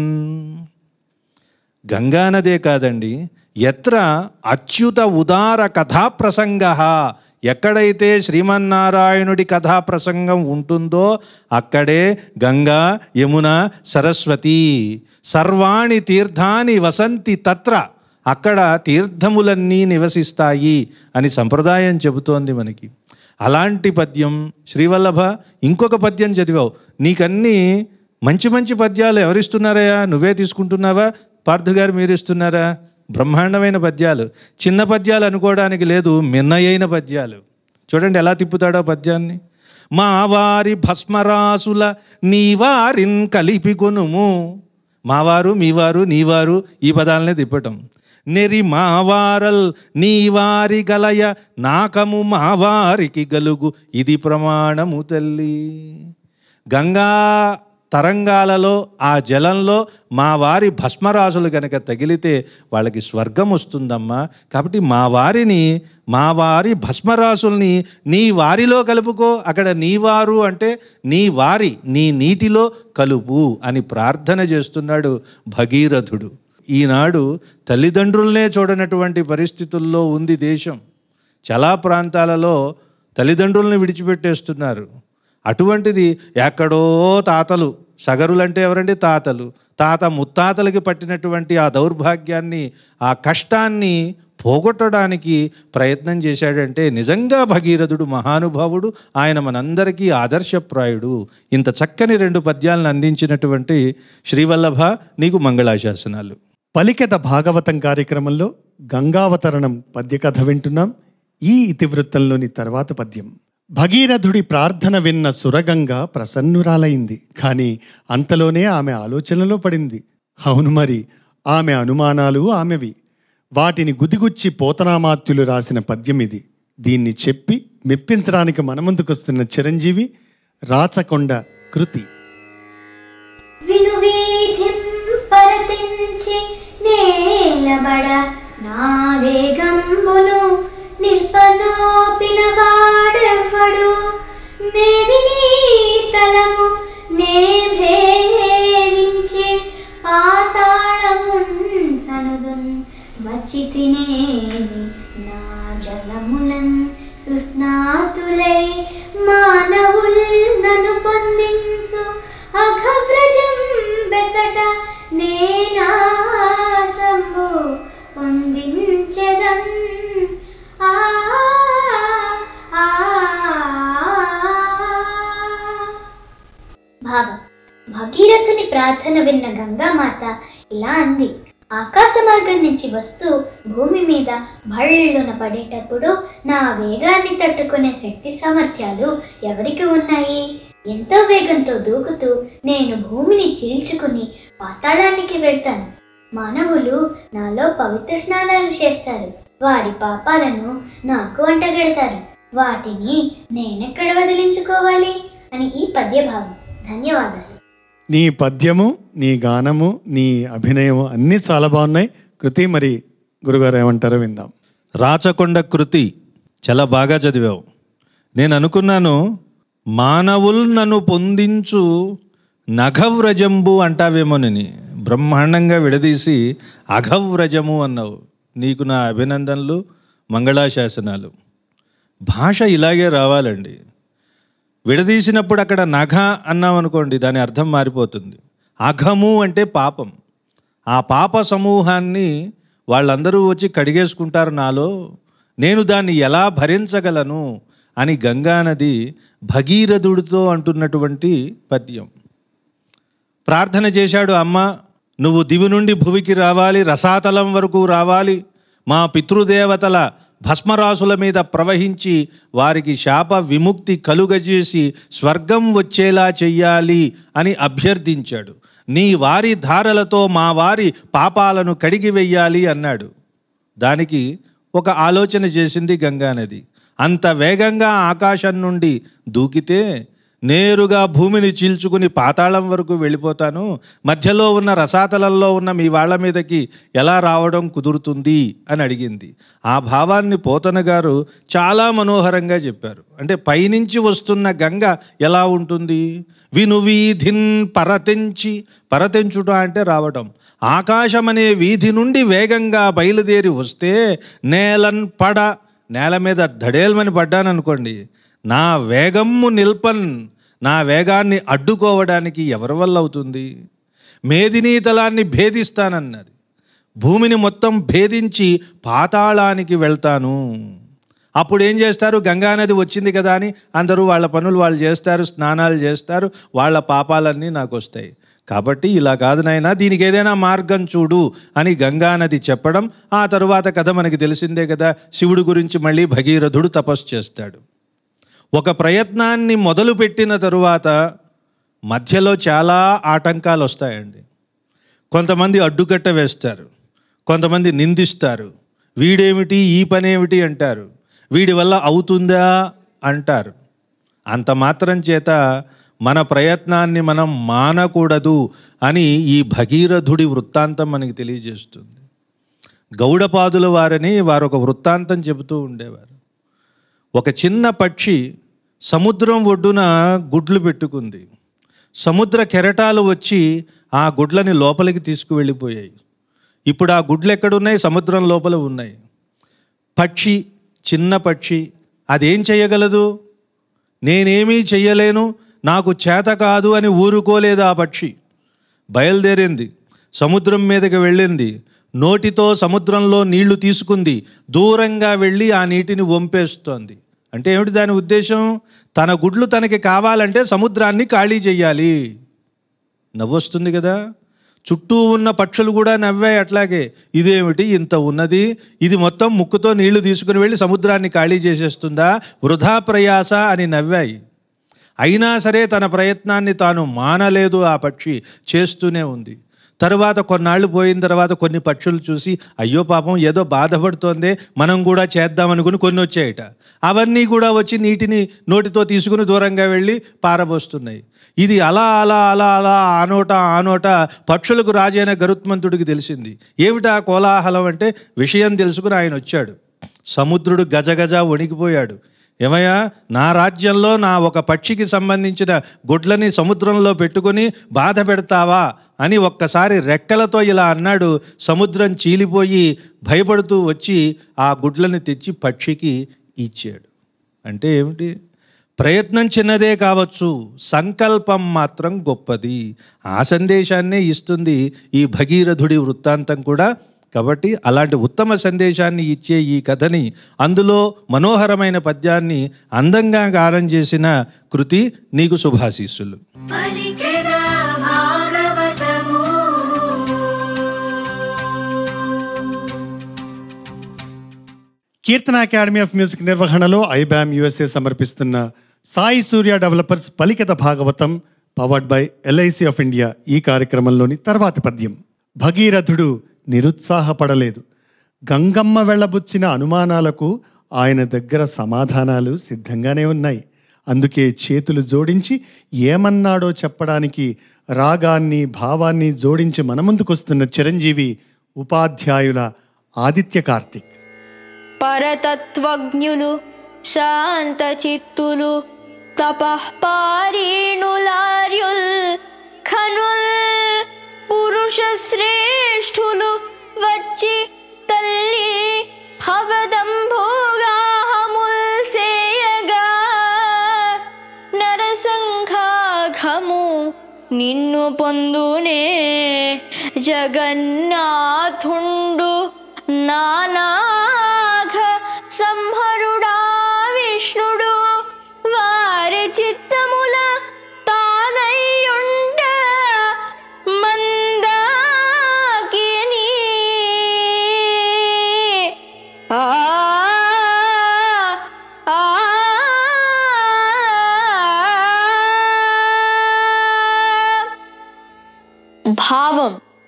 గంగానదే కాదండి ఎత్ర అచ్యుత ఉదార కథాప్రసంగ ఎక్కడైతే శ్రీమన్నారాయణుడి కథా ప్రసంగం ఉంటుందో అక్కడే గంగా యమున సరస్వతి సర్వాణి తీర్థాని వసంతి తత్ర అక్కడ తీర్థములన్నీ నివసిస్తాయి అని సంప్రదాయం చెబుతోంది మనకి అలాంటి పద్యం శ్రీవల్లభ ఇంకొక పద్యం చదివావు నీకన్నీ మంచి మంచి పద్యాలు ఎవరిస్తున్నారయ్యా నువ్వే తీసుకుంటున్నావా పార్థు గారు మీరు ఇస్తున్నారా బ్రహ్మాండమైన పద్యాలు చిన్న పద్యాలు అనుకోవడానికి లేదు మిన్నయైన పద్యాలు చూడండి ఎలా తిప్పుతాడో పద్యాన్ని మా వారి భస్మరాసుల నీవారిన్ కలిపి కొనుము మావారు మీవారు నీవారు ఈ పదాలనే తిప్పటం నెరి మావారల్ నీవారి గలయ నాకము మావారికి గలుగు ఇది ప్రమాణము తల్లి గంగా తరంగాలలో ఆ జలంలో మా వారి భస్మరాశులు కనుక తగిలితే వాళ్ళకి స్వర్గం వస్తుందమ్మా కాబట్టి మా వారిని మా వారి భస్మరాశుల్ని నీ వారిలో కలుపుకో అక్కడ నీ వారు అంటే నీ వారి నీ నీటిలో కలుపు అని ప్రార్థన చేస్తున్నాడు భగీరథుడు ఈనాడు తల్లిదండ్రులనే చూడనటువంటి పరిస్థితుల్లో ఉంది దేశం చాలా ప్రాంతాలలో తల్లిదండ్రుల్ని విడిచిపెట్టేస్తున్నారు అటువంటిది ఎక్కడో తాతలు సగరులంటే ఎవరండి తాతలు తాత ముత్తాతలకి పట్టినటువంటి ఆ దౌర్భాగ్యాన్ని ఆ కష్టాన్ని పోగొట్టడానికి ప్రయత్నం చేశాడంటే నిజంగా భగీరథుడు మహానుభావుడు ఆయన మనందరికీ ఆదర్శప్రాయుడు ఇంత చక్కని రెండు పద్యాలను అందించినటువంటి శ్రీవల్లభ నీకు మంగళాశాసనాలు పలికెద భాగవతం కార్యక్రమంలో గంగావతరణం పద్యకథ వింటున్నాం ఈ ఇతివృత్తంలోని తర్వాత పద్యం భగీరథుడి ప్రార్థన విన్న సురగంగ ప్రసన్నురాలైంది కానీ అంతలోనే ఆమె ఆలోచనలో పడింది అవును మరి ఆమె అనుమానాలు ఆమెవి వాటిని గుదిగుచ్చి పోతనామాత్యులు రాసిన పద్యం ఇది దీన్ని చెప్పి మెప్పించడానికి మన ముందుకొస్తున్న చిరంజీవి రాచకొండ కృతి వినువీధిం పరతించి నేలబడ నా వేగంబును నిల్పనోపిన వాడెవ్వడు మేదిని తలము నే భేదించి పాతాళమున్ సనుదున్ వచ్చి తినేమి నా జలములన్ సుస్నాతులై మానవుల్ నను పొందించు అఘవ్రజం బెచట నేనాసంబు పొందించెదన్ ఆ ఆ, భావం భగీరథుని ప్రార్థన విన్న గంగామాత ఇలా అంది ఆకాశ మార్గం నుంచి వస్తూ భూమి మీద భళ్ళున పడేటప్పుడు నా వేగాన్ని తట్టుకునే శక్తి సామర్థ్యాలు ఎవరికి ఉన్నాయి ఎంతో వేగంతో దూకుతూ నేను భూమిని చీల్చుకుని పాతాళానికి వెళ్తాను మానవులు నాలో పవిత్ర స్నానాలు చేస్తారు వారి పాపాలను నాకు అంటగడతారు వాటిని నేనెక్కడ వదిలించుకోవాలి అని ఈ పద్యభావం ధన్యవాదాలు నీ పద్యము నీ గానము నీ అభినయము అన్నీ చాలా బాగున్నాయి కృతి మరి గురుగారు ఏమంటారో విందాం రాచకొండ కృతి చాలా బాగా చదివావు నేను అనుకున్నాను మానవుల్ నన్ను పొందించు నఘవ్రజంబు అంటావేమోనని బ్రహ్మాండంగా విడదీసి అఘవ్రజము అన్నావు నీకు నా అభినందనలు మంగళాశాసనాలు భాష ఇలాగే రావాలండి విడదీసినప్పుడు అక్కడ నఘ అన్నాం అనుకోండి దాని అర్థం మారిపోతుంది అఘము అంటే పాపం ఆ పాప సమూహాన్ని వాళ్ళందరూ వచ్చి కడిగేసుకుంటారు నాలో నేను దాన్ని ఎలా భరించగలను అని గంగానది భగీరథుడితో అంటున్నటువంటి పద్యం ప్రార్థన చేశాడు అమ్మ నువ్వు దివి నుండి భువికి రావాలి రసాతలం వరకు రావాలి మా పితృదేవతల భస్మరాసుల మీద ప్రవహించి వారికి శాప విముక్తి కలుగజేసి స్వర్గం వచ్చేలా చెయ్యాలి అని అభ్యర్థించాడు నీ వారి ధారలతో మా వారి పాపాలను కడిగి వెయ్యాలి అన్నాడు దానికి ఒక ఆలోచన చేసింది గంగానది అంత వేగంగా ఆకాశం నుండి దూకితే నేరుగా భూమిని చీల్చుకుని పాతాళం వరకు వెళ్ళిపోతాను మధ్యలో ఉన్న రసాతలంలో ఉన్న మీ వాళ్ళ మీదకి ఎలా రావడం కుదురుతుంది అని అడిగింది ఆ భావాన్ని పోతన గారు చాలా మనోహరంగా చెప్పారు అంటే పైనుంచి వస్తున్న గంగ ఎలా ఉంటుంది విను వీధిన్ పరతెంచి పరతెంచుట అంటే రావడం ఆకాశం అనే వీధి నుండి వేగంగా బయలుదేరి వస్తే నేలన్ పడ నేల మీద ధడేల్మని పడ్డాననుకోండి నా వేగమ్ము నిల్పన్ నా వేగాన్ని అడ్డుకోవడానికి ఎవరి వల్ల అవుతుంది మేదినీతలాన్ని భేదిస్తానన్నది భూమిని మొత్తం భేదించి పాతాళానికి వెళ్తాను అప్పుడు ఏం చేస్తారు గంగానది వచ్చింది కదా అని అందరూ వాళ్ళ పనులు వాళ్ళు చేస్తారు స్నానాలు చేస్తారు వాళ్ళ పాపాలన్నీ నాకు వస్తాయి కాబట్టి ఇలా కాదు నాయనా దీనికి ఏదైనా మార్గం చూడు అని గంగానది చెప్పడం ఆ తరువాత కథ మనకి తెలిసిందే కదా శివుడు గురించి మళ్ళీ భగీరథుడు తపస్సు చేస్తాడు ఒక ప్రయత్నాన్ని మొదలుపెట్టిన తరువాత మధ్యలో చాలా ఆటంకాలు వస్తాయండి కొంతమంది అడ్డుకట్ట వేస్తారు కొంతమంది నిందిస్తారు వీడేమిటి ఈ పనేమిటి అంటారు వీడి వల్ల అవుతుందా అంటారు అంత మాత్రం చేత మన ప్రయత్నాన్ని మనం మానకూడదు అని ఈ భగీరథుడి వృత్తాంతం మనకి తెలియజేస్తుంది గౌడపాదుల వారని వారు ఒక వృత్తాంతం చెబుతూ ఉండేవారు ఒక చిన్న పక్షి సముద్రం ఒడ్డున గుడ్లు పెట్టుకుంది సముద్ర కెరటాలు వచ్చి ఆ గుడ్లని లోపలికి తీసుకువెళ్ళిపోయాయి ఇప్పుడు ఆ గుడ్లు ఎక్కడున్నాయి సముద్రం లోపల ఉన్నాయి పక్షి చిన్న పక్షి అదేం చేయగలదు నేనేమీ చెయ్యలేను నాకు చేత కాదు అని ఊరుకోలేదు ఆ పక్షి బయలుదేరింది సముద్రం మీదకి వెళ్ళింది నోటితో సముద్రంలో నీళ్లు తీసుకుంది దూరంగా వెళ్ళి ఆ నీటిని వంపేస్తోంది అంటే ఏమిటి దాని ఉద్దేశం తన గుడ్లు తనకి కావాలంటే సముద్రాన్ని ఖాళీ చెయ్యాలి నవ్వొస్తుంది కదా చుట్టూ ఉన్న పక్షులు కూడా నవ్వాయి అట్లాగే ఇదేమిటి ఇంత ఉన్నది ఇది మొత్తం ముక్కుతో నీళ్లు తీసుకుని వెళ్ళి సముద్రాన్ని ఖాళీ చేసేస్తుందా వృధా ప్రయాస అని నవ్వాయి అయినా సరే తన ప్రయత్నాన్ని తాను మానలేదు ఆ పక్షి చేస్తూనే ఉంది తరువాత కొన్నాళ్ళు పోయిన తర్వాత కొన్ని పక్షులు చూసి అయ్యో పాపం ఏదో బాధపడుతోందే మనం కూడా చేద్దామనుకుని కొన్ని వచ్చాయట అవన్నీ కూడా వచ్చి నీటిని నోటితో తీసుకుని దూరంగా వెళ్ళి పారబోస్తున్నాయి ఇది అలా అలా అలా అలా ఆ నోట ఆ నోట పక్షులకు రాజైన గరుత్మంతుడికి తెలిసింది ఏమిటా కోలాహలం అంటే విషయం తెలుసుకుని ఆయన వచ్చాడు సముద్రుడు గజగజ వణికిపోయాడు ఏమయ్యా నా రాజ్యంలో నా ఒక పక్షికి సంబంధించిన గుడ్లని సముద్రంలో పెట్టుకొని బాధ పెడతావా అని ఒక్కసారి రెక్కలతో ఇలా అన్నాడు సముద్రం చీలిపోయి భయపడుతూ వచ్చి ఆ గుడ్లని తెచ్చి పక్షికి ఇచ్చాడు అంటే ఏమిటి ప్రయత్నం చిన్నదే కావచ్చు సంకల్పం మాత్రం గొప్పది ఆ సందేశాన్నే ఇస్తుంది ఈ భగీరథుడి వృత్తాంతం కూడా కాబట్టి అలాంటి ఉత్తమ సందేశాన్ని ఇచ్చే ఈ కథని అందులో మనోహరమైన పద్యాన్ని అందంగా గానం చేసిన కృతి నీకు శుభాశీస్సులు పలికెదా భాగవతము కీర్తన అకాడమీ ఆఫ్ మ్యూజిక్ నిర్వహణలో ఐబామ్ యుఎస్ఏ సమర్పిస్తున్న Sai Surya developers Palikeda Bhagavatam powered by LIC of India ఈ కార్యక్రమంలోని తర్వాతి పద్యం భగీరథుడు నిరుత్సాహపడలేదు గంగమ్మ వెళ్ళబుచ్చిన అనుమానాలకు ఆయన దగ్గర సమాధానాలు సిద్ధంగానే ఉన్నాయి అందుకే చేతులు జోడించి ఏమన్నాడో చెప్పడానికి రాగాన్ని భావాన్ని జోడించి మన ముందుకొస్తున్న చిరంజీవి ఉపాధ్యాయుల ఆదిత్య కార్తిక్ పరతత్వజ్ఞులు శాంతచిత్తులు తపఃపారీణులార్యుల్ ఖనుల్ పురుష శ్రేష్ఠులు వచ్చి తల్లి భవదంభోగాహముల్ చేయగా నరసంఘాఘము నిన్ను పొందునే జగన్నాథుండు నానాఘ సంహరుడా విష్ణుడు వారి చిత్తముల తానయ్యుండ మందాకిని ఆ ఆ భావం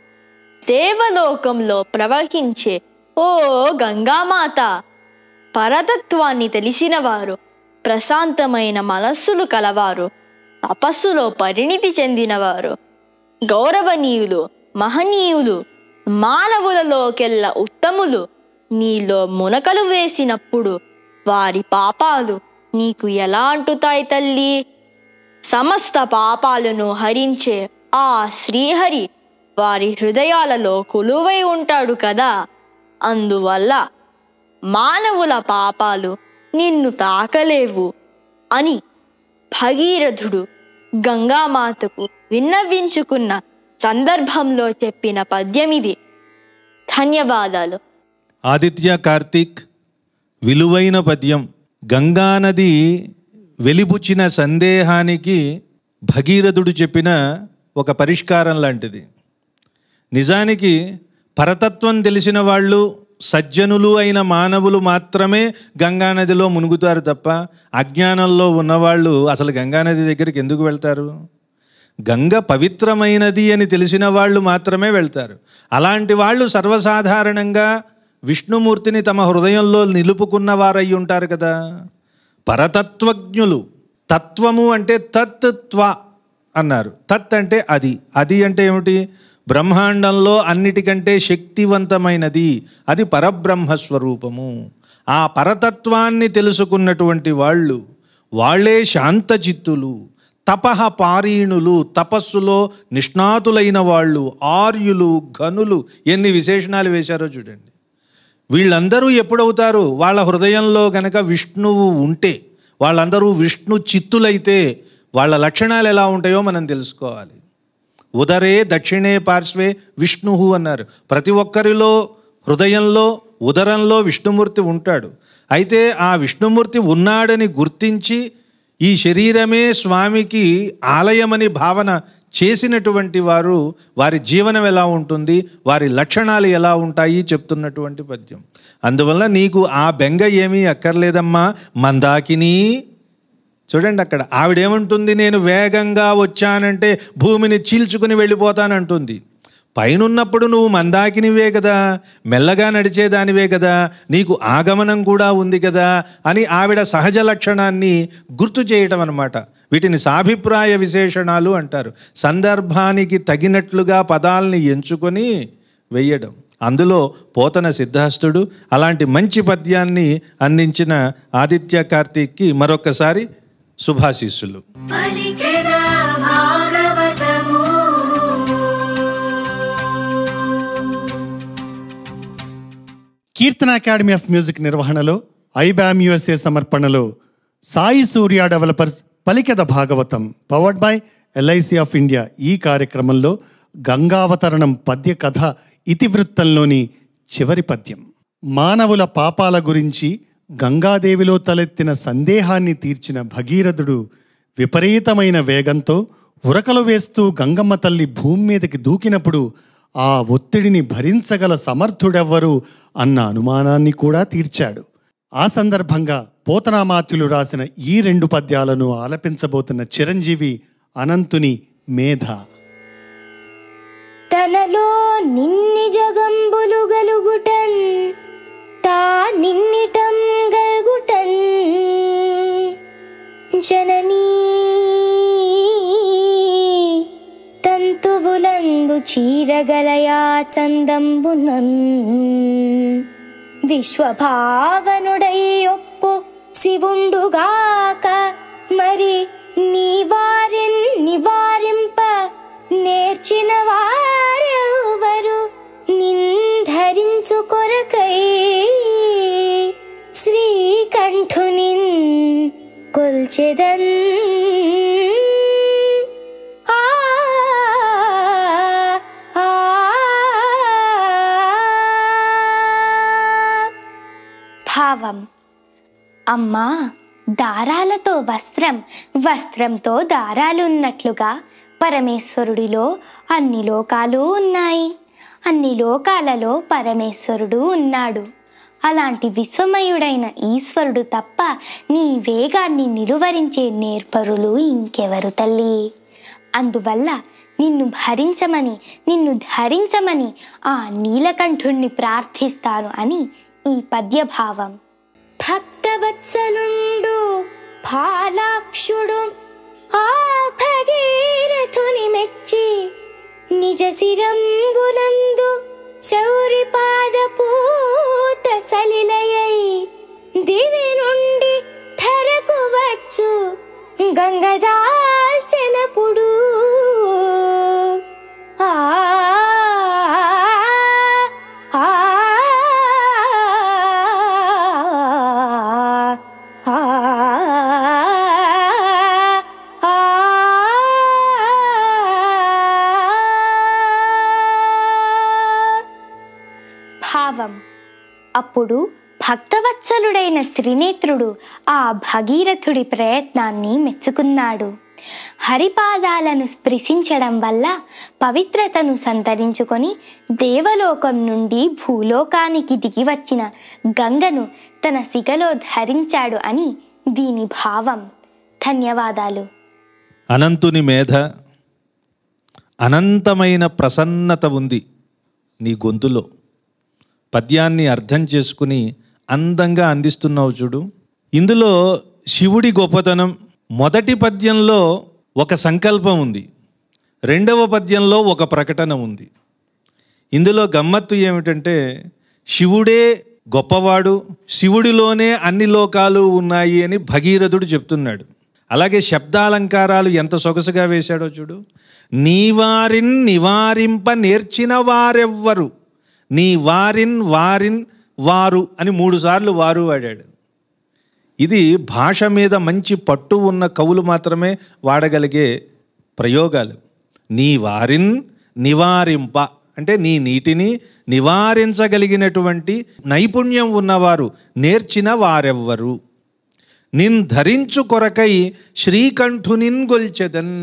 దేవలోకంలో ప్రవహించే ఓ గంగామాత పరతత్వాన్ని తెలిసిన వారు ప్రశాంతమైన మనస్సులు కలవారు తపస్సులో పరిణితి చెందినవారు గౌరవనీయులు మహనీయులు మానవులలోకెల్లా ఉత్తములు నీలో మునకలు వేసినప్పుడు వారి పాపాలు నీకు ఎలా అంటుతాయి తల్లి సమస్త పాపాలను హరించే ఆ శ్రీహరి వారి హృదయాలలో కొలువై ఉంటాడు కదా అందువల్ల మానవుల పాపాలు నిన్ను తాకలేవు అని భగీరథుడు గంగామాతకు విన్నవించుకున్న సందర్భంలో చెప్పిన పద్యమిది ధన్యవాదాలు ఆదిత్య కార్తీక్ విలువైన పద్యం గంగానది వెలిబుచ్చిన సందేహానికి భగీరథుడు చెప్పిన ఒక పరిష్కారం లాంటిది నిజానికి పరతత్వం తెలిసిన వాళ్ళు సజ్జనులు అయిన మానవులు మాత్రమే గంగానదిలో మునుగుతారు తప్ప అజ్ఞానంలో ఉన్నవాళ్ళు అసలు గంగానది దగ్గరికి ఎందుకు వెళ్తారు గంగ పవిత్రమైనది అని తెలిసిన వాళ్ళు మాత్రమే వెళ్తారు అలాంటి వాళ్ళు సర్వసాధారణంగా విష్ణుమూర్తిని తమ హృదయంలో నిలుపుకున్న వారై ఉంటారు కదా పరతత్వజ్ఞులు తత్వము అంటే తత్ త్వ అన్నారు తత్ అంటే అది అది అంటే ఏమిటి బ్రహ్మాండంలో అన్నిటికంటే శక్తివంతమైనది అది పరబ్రహ్మ స్వరూపము ఆ పరతత్వాన్ని తెలుసుకున్నటువంటి వాళ్ళు వాళ్ళే శాంతచిత్తులు తపహ పారీణులు తపస్సులో నిష్ణాతులైన వాళ్ళు ఆర్యులు ఘనులు ఎన్ని విశేషణాలు వేశారో చూడండి వీళ్ళందరూ ఎప్పుడవుతారు వాళ్ళ హృదయంలో గనక విష్ణువు ఉంటే వాళ్ళందరూ విష్ణు చిత్తులైతే వాళ్ళ లక్షణాలు ఎలా ఉంటాయో మనం తెలుసుకోవాలి ఉదరే దక్షిణే పార్శ్వే విష్ణు అన్నారు ప్రతి ఒక్కరిలో హృదయంలో ఉదరంలో విష్ణుమూర్తి ఉంటాడు అయితే ఆ విష్ణుమూర్తి ఉన్నాడని గుర్తించి ఈ శరీరమే స్వామికి ఆలయమని భావన చేసినటువంటి వారు వారి జీవనం ఎలా ఉంటుంది వారి లక్షణాలు ఎలా ఉంటాయి చెప్తున్నటువంటి పద్యం అందువల్ల నీకు ఆ బెంగ ఏమీ అక్కర్లేదమ్మా మందాకిని చూడండి అక్కడ ఆవిడేమంటుంది నేను వేగంగా వచ్చానంటే భూమిని చీల్చుకుని వెళ్ళిపోతానంటుంది పైనున్నప్పుడు నువ్వు మందాకినివే కదా మెల్లగా నడిచేదానివే కదా నీకు ఆగమనం కూడా ఉంది కదా అని ఆవిడ సహజ లక్షణాన్ని గుర్తు చేయటం అనమాట వీటిని సాభిప్రాయ విశేషణాలు అంటారు సందర్భానికి తగినట్లుగా పదాలని ఎంచుకొని వెయ్యడం అందులో పోతన సిద్ధాస్తుడు అలాంటి మంచి పద్యాన్ని అందించిన ఆదిత్య కార్తీక్కి మరొకసారి శుభాశీస్సులు పలికెదా భాగవతము కీర్తన అకాడమీ ఆఫ్ మ్యూజిక్ నిర్వహణలో ఐబామ్ యుఎస్ఏ సమర్పణలో Sai Surya developers పలికెద Bhagavatam powered by LIC of India ఈ కార్యక్రమంలో గంగావతరణం పద్య కథ ఇతివృత్తంలోని చివరి పద్యం మానవుల పాపాల గురించి గంగాదేవిలో తలెత్తిన సందేహాన్ని తీర్చిన భగీరథుడు విపరీతమైన వేగంతో ఉరకలు వేస్తూ గంగమ్మ తల్లి భూమి మీదకి దూకినప్పుడు ఆ ఒత్తిడిని భరించగల సమర్థుడెవ్వరు అన్న అనుమానాన్ని కూడా తీర్చాడు ఆ సందర్భంగా పోతనామాత్యులు రాసిన ఈ రెండు పద్యాలను ఆలపించబోతున్న చిరంజీవి అనంతుని మేధ తనలో నిన్ని జగంబులు గలుగుటన్ తా నిన్నిటం గలుగుటన్ జననీ తంతువులందు చీరగలయా చందంబునన్ విశ్వభావనుడై ఒప్పు శివుండుగాక మరి నీ వారిన్ నివారింప నేర్చిన వారెవరు నింధరించు కొరకై శ్రీకంఠునిన్ కొల్చెదన్ ఆ ఆ, ఆ. భావం అమ్మా దారాలతో వస్త్రం వస్త్రంతో దారాలున్నట్లుగా పరమేశ్వరుడిలో అన్ని లోకాలు ఉన్నాయి అన్ని లోకాలలో పరమేశ్వరుడు ఉన్నాడు అలాంటి విశ్వమయుడైన ఈశ్వరుడు తప్ప నీ వేగాన్ని నిలువరించే నేర్పరులు ఇంకెవరు తల్లి అందువల్ల నిన్ను భరించమని నిన్ను ధరించమని ఆ నీలకంఠుణ్ణి ప్రార్థిస్తాను అని ఈ పద్యభావం భక్తవత్సలుండు ఫాలాక్షుడు ఆ భగీరథుని మెచ్చి నిజ శిరంబునందు శౌరి పాదపూత సలిలయై దివి నుండి ధరకు వచ్చు గంగదాల్చెనపుడు ఆ ఆ ఆ భావం అప్పుడు భక్తవత్సలుడైన త్రినేత్రుడు ఆ భగీరథుడి ప్రయత్నాన్ని మెచ్చుకున్నాడు హరిపాదాలను స్పృశించడం వల్ల పవిత్రతను సంతరించుకొని దేవలోకం నుండి భూలోకానికి దిగి వచ్చిన గంగను తన సిగలో ధరించాడు అని దీని భావం ధన్యవాదాలు అనంతుని మేధ అనంతమైన ప్రసన్నత ఉంది నీ గొంతులో పద్యాన్ని అర్థం చేసుకుని అందంగా అందిస్తున్నావు చూడు ఇందులో శివుడి గొప్పతనం మొదటి పద్యంలో ఒక సంకల్పం ఉంది రెండవ పద్యంలో ఒక ప్రకటన ఉంది ఇందులో గమ్మత్తు ఏమిటంటే శివుడే గొప్పవాడు శివుడిలోనే అన్ని లోకాలు ఉన్నాయి అని భగీరథుడు చెప్తున్నాడు అలాగే శబ్దాలంకారాలు ఎంత సొగసుగా వేశాడో చూడు నీవారిన్ నివారింప నేర్చిన వారెవ్వరు నీ వారిన్ వారిన్ వారు అని మూడుసార్లు వారు వాడాడు ఇది భాష మీద మంచి పట్టు ఉన్న కవులు మాత్రమే వాడగలిగే ప్రయోగాలు నీ వారిన్ నివారింప అంటే నీ నీటిని నివారించగలిగినటువంటి నైపుణ్యం ఉన్నవారు నేర్చిన వారెవ్వరు నిన్ ధరించు కొరకై శ్రీకంఠునిన్ గొల్చెదన్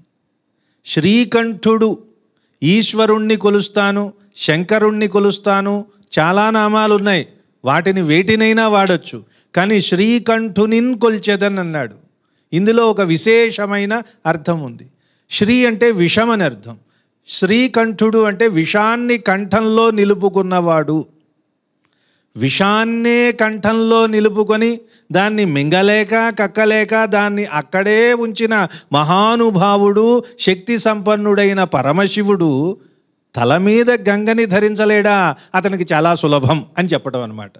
శ్రీకంఠుడు ఈశ్వరుణ్ణి కొలుస్తాను శంకరుణ్ణి కొలుస్తాను చాలా నామాలు ఉన్నాయి వాటిని వేటినైనా వాడచ్చు కానీ శ్రీకంఠునిన్ కొల్చెదన్ అన్నాడు ఇందులో ఒక విశేషమైన అర్థం ఉంది శ్రీ అంటే విషం అని అర్థం శ్రీకంఠుడు అంటే విషాన్ని కంఠంలో నిలుపుకున్నవాడు విషాన్నే కంఠంలో నిలుపుకొని దాన్ని మింగలేక కక్కలేక దాన్ని అక్కడే ఉంచిన మహానుభావుడు శక్తి సంపన్నుడైన పరమశివుడు తల మీద గంగని ధరించలేడా అతనికి చాలా సులభం అని చెప్పడం అనమాట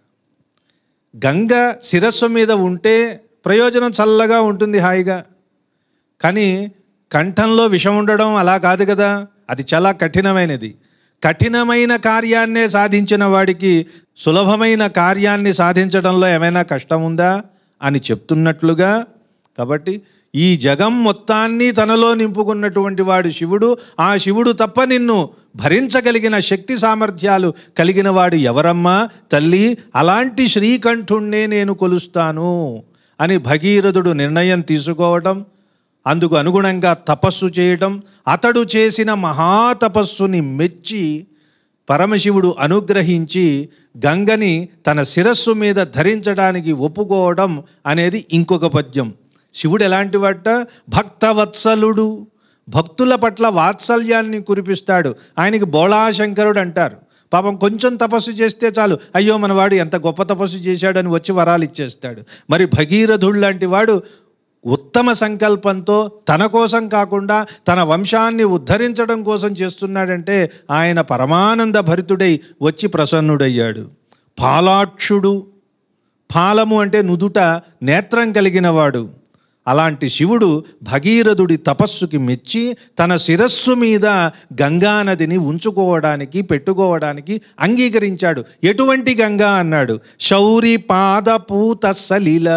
గంగ శిరస్సు మీద ఉంటే ప్రయోజనం చల్లగా ఉంటుంది హాయిగా కానీ కంఠంలో విషం ఉండడం అలా కాదు కదా అది చాలా కఠినమైనది కఠినమైన కార్యాన్నే సాధించిన వాడికి సులభమైన కార్యాన్ని సాధించడంలో ఏమైనా కష్టం ఉందా అని చెప్తున్నట్లుగా కాబట్టి ఈ జగం మొత్తాన్ని తనలో నింపుకున్నటువంటి వాడు శివుడు ఆ శివుడు తప్ప నిన్ను భరించగలిగిన శక్తి సామర్థ్యాలు కలిగిన వాడు ఎవరమ్మా తల్లి అలాంటి శ్రీకంఠుణ్ణే నేను కొలుస్తాను అని భగీరథుడు నిర్ణయం తీసుకోవటం అందుకు అనుగుణంగా తపస్సు చేయటం అతడు చేసిన మహాతపస్సుని మెచ్చి పరమశివుడు అనుగ్రహించి గంగని తన శిరస్సు మీద ధరించడానికి ఒప్పుకోవడం అనేది ఇంకొక పద్యం శివుడు ఎలాంటి వాట భక్తవత్సలుడు భక్తుల పట్ల వాత్సల్యాన్ని కురిపిస్తాడు ఆయనకి బోళాశంకరుడు అంటారు పాపం కొంచెం తపస్సు చేస్తే చాలు అయ్యో మనవాడు ఎంత గొప్ప తపస్సు చేశాడని వచ్చి వరాలు ఇచ్చేస్తాడు మరి భగీరథుడు లాంటి వాడు ఉత్తమ సంకల్పంతో తన కోసం కాకుండా తన వంశాన్ని ఉద్ధరించడం కోసం చేస్తున్నాడంటే ఆయన పరమానంద భరితుడై వచ్చి ప్రసన్నుడయ్యాడు పాలాక్షుడు పాలము అంటే నుదుట నేత్రం కలిగినవాడు అలాంటి శివుడు భగీరథుడి తపస్సుకి మెచ్చి తన శిరస్సు మీద గంగానదిని ఉంచుకోవడానికి పెట్టుకోవడానికి అంగీకరించాడు ఎటువంటి గంగా అన్నాడు శౌరి పాదపూత సలిల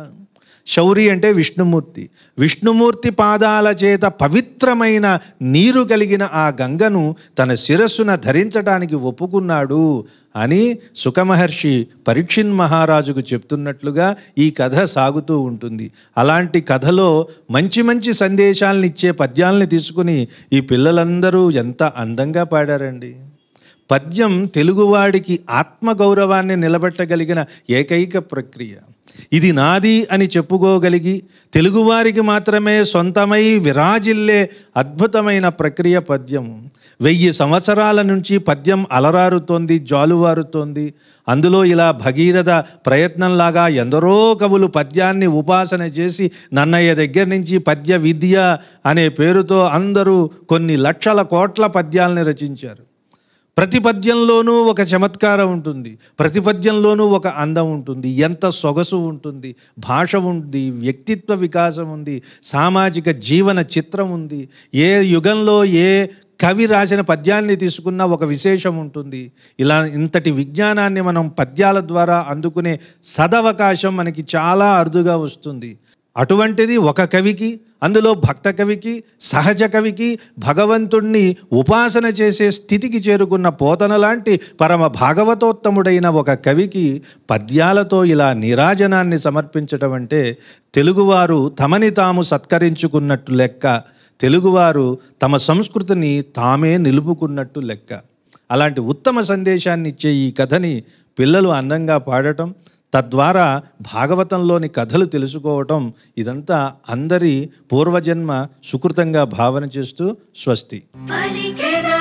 శౌరి అంటే విష్ణుమూర్తి విష్ణుమూర్తి పాదాల చేత పవిత్రమైన నీరు కలిగిన ఆ గంగను తన శిరస్సున ధరించడానికి ఒప్పుకున్నాడు అని సుఖమహర్షి పరీక్షిన్ మహారాజుకు చెప్తున్నట్లుగా ఈ కథ సాగుతూ ఉంటుంది అలాంటి కథలో మంచి మంచి సందేశాలను ఇచ్చే పద్యాలని తీసుకుని ఈ పిల్లలందరూ ఎంత అందంగా పాడారండి పద్యం తెలుగువాడికి ఆత్మగౌరవాన్ని నిలబెట్టగలిగిన ఏకైక ప్రక్రియ ఇది నాది అని చెప్పుకోగలిగి తెలుగువారికి మాత్రమే సొంతమై విరాజిల్లే అద్భుతమైన ప్రక్రియ పద్యం వెయ్యి సంవత్సరాల నుంచి పద్యం అలరారుతోంది జాలువారుతోంది అందులో ఇలా భగీరథ ప్రయత్నంలాగా ఎందరో కవులు పద్యాన్ని ఉపాసన చేసి నన్నయ్య దగ్గర నుంచి పద్య విద్య అనే పేరుతో అందరూ కొన్ని లక్షల కోట్ల పద్యాల్ని రచించారు ప్రతి పద్యంలోనూ ఒక చమత్కారం ఉంటుంది ప్రతి పద్యంలోనూ ఒక అందం ఉంటుంది ఎంత సొగసు ఉంటుంది భాష ఉంది వ్యక్తిత్వ వికాసం ఉంది సామాజిక జీవన చిత్రం ఉంది ఏ యుగంలో ఏ కవి రాసిన పద్యాన్ని తీసుకున్నా ఒక విశేషం ఉంటుంది ఇలా ఇంతటి విజ్ఞానాన్ని మనం పద్యాల ద్వారా అందుకునే సదవకాశం మనకి చాలా అరుదుగా వస్తుంది అటువంటిది ఒక కవికి అందులో భక్త కవికి సహజ కవికి భగవంతుణ్ణి ఉపాసన చేసే స్థితికి చేరుకున్న పోతన లాంటి పరమ భాగవతోత్తముడైన ఒక కవికి పద్యాలతో ఇలా నీరాజనాన్ని సమర్పించటం అంటే తెలుగువారు తమని తాము సత్కరించుకున్నట్టు లెక్క తెలుగువారు తమ సంస్కృతిని తామే నిలుపుకున్నట్టు లెక్క అలాంటి ఉత్తమ సందేశాన్ని ఇచ్చే ఈ కథని పిల్లలు అందంగా పాడటం తద్వారా భాగవతంలోని కథలు తెలుసుకోవటం ఇదంతా అందరి పూర్వజన్మ సుకృతంగా భావన చేస్తూ స్వస్తి పలికెదా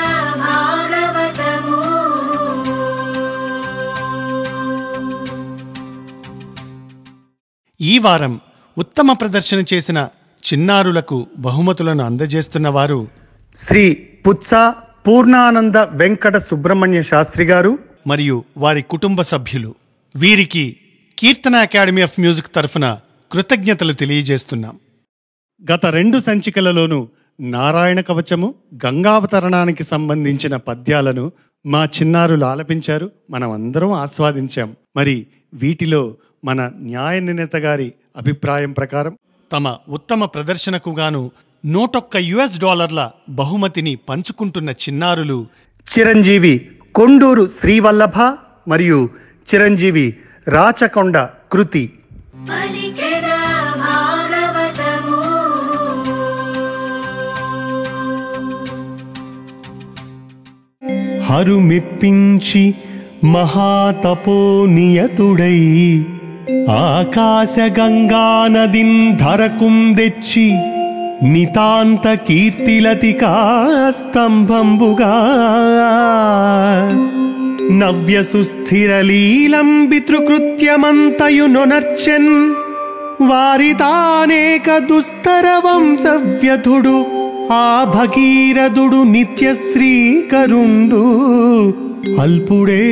భాగవతము ఈ వారం ఉత్తమ ప్రదర్శన చేసిన చిన్నారులకు బహుమతులను అందజేస్తున్న వారు శ్రీ పుత్స పూర్ణానంద వెంకట సుబ్రహ్మణ్య శాస్త్రి గారు మరియు వారి కుటుంబ సభ్యులు వీరికి కీర్తన అకాడమీ ఆఫ్ మ్యూజిక్ తరఫున కృతజ్ఞతలు తెలియజేస్తున్నాం గత రెండు సంచికలలోనూ నారాయణ కవచము గంగావతరణానికి సంబంధించిన పద్యాలను మా చిన్నారులు ఆలపించారు మనం అందరం ఆస్వాదించాం మరి వీటిలో మన న్యాయ నిర్ణేత గారి అభిప్రాయం ప్రకారం తమ ఉత్తమ ప్రదర్శనకు గాను నూటొక్క యుఎస్ డాలర్ల బహుమతిని పంచుకుంటున్న చిన్నారులు చిరంజీవి కొండూరు శ్రీవల్లభ మరియు చిరంజీవి రాచకొండ కృతి పలికెదా భాగవతము హరుమెప్పించి మహాతపోనియతుడై ఆకాశ గంగా నదిం ధరకుందెచ్చి నితాంత కీర్తిలతికా స్తంభంబుగా నవ్య సుస్థిరలీలం పితృకృత్యమంతయునొనర్చెన్ వారితానేక దుస్తర వంశవ్యధుడు ఆ భగీరథుడు నిత్యశ్రీకరుండు అల్పుడే